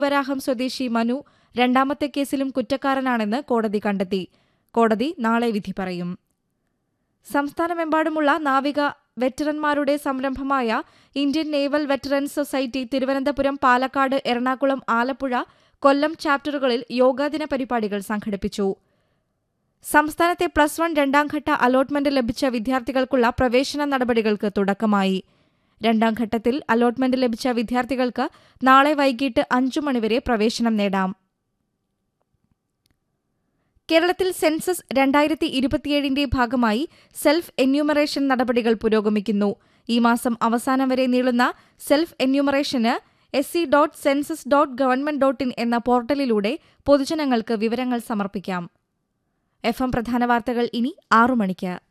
വരാഹം സ്വദേശി മനു രണ്ടാമത്തെ കേസിലും കുറ്റക്കാരനാണെന്ന് കോടതി കണ്ടെത്തി കോടതി നാളെ വിധി പറയും സംസ്ഥാനമെമ്പാടുമുള്ള നാവിക വെറ്ററന്മാരുടെ സംരംഭമായ Indian naval veterans society Thiruvananthapuram Palakkad Ernakulam Alappuzha Kollam ചാപ്റ്ററുകളിൽ യോഗാദിന പരിപാടികൾ സംഘടിപ്പിച്ചു സംസ്ഥാനത്തെ പ്ലസ് വൺ രണ്ടാംഘട്ട അലോട്ട്മെന്റ് ലഭിച്ച വിദ്യാർത്ഥികൾക്കുള്ള പ്രവേശന നടപടികൾക്ക് തുടക്കമായി രണ്ടാം ഘട്ടത്തിൽ അലോട്ട്മെന്റ് ലഭിച്ച വിദ്യാർത്ഥികൾക്ക് നാളെ വൈകിട്ട് അഞ്ചു മണിവരെ പ്രവേശനം നേടാം കേരളത്തിൽ സെൻസസ് രണ്ടായിരത്തി ഇരുപത്തിയേഴിന്റെ ഭാഗമായി സെൽഫ് എന്യൂമറേഷൻ നടപടികൾ പുരോഗമിക്കുന്നു ഈ മാസം അവസാനം വരെ നീളുന്ന സെൽഫ് എന്യൂമറേഷന് S C dot census dot government dot in എന്ന പോർട്ടലിലൂടെ പൊതുജനങ്ങൾക്ക് വിവരങ്ങൾ സമർപ്പിക്കാം എഫ് എം പ്രധാന വാർത്തകൾ ഇനി ആറു മണിക്ക്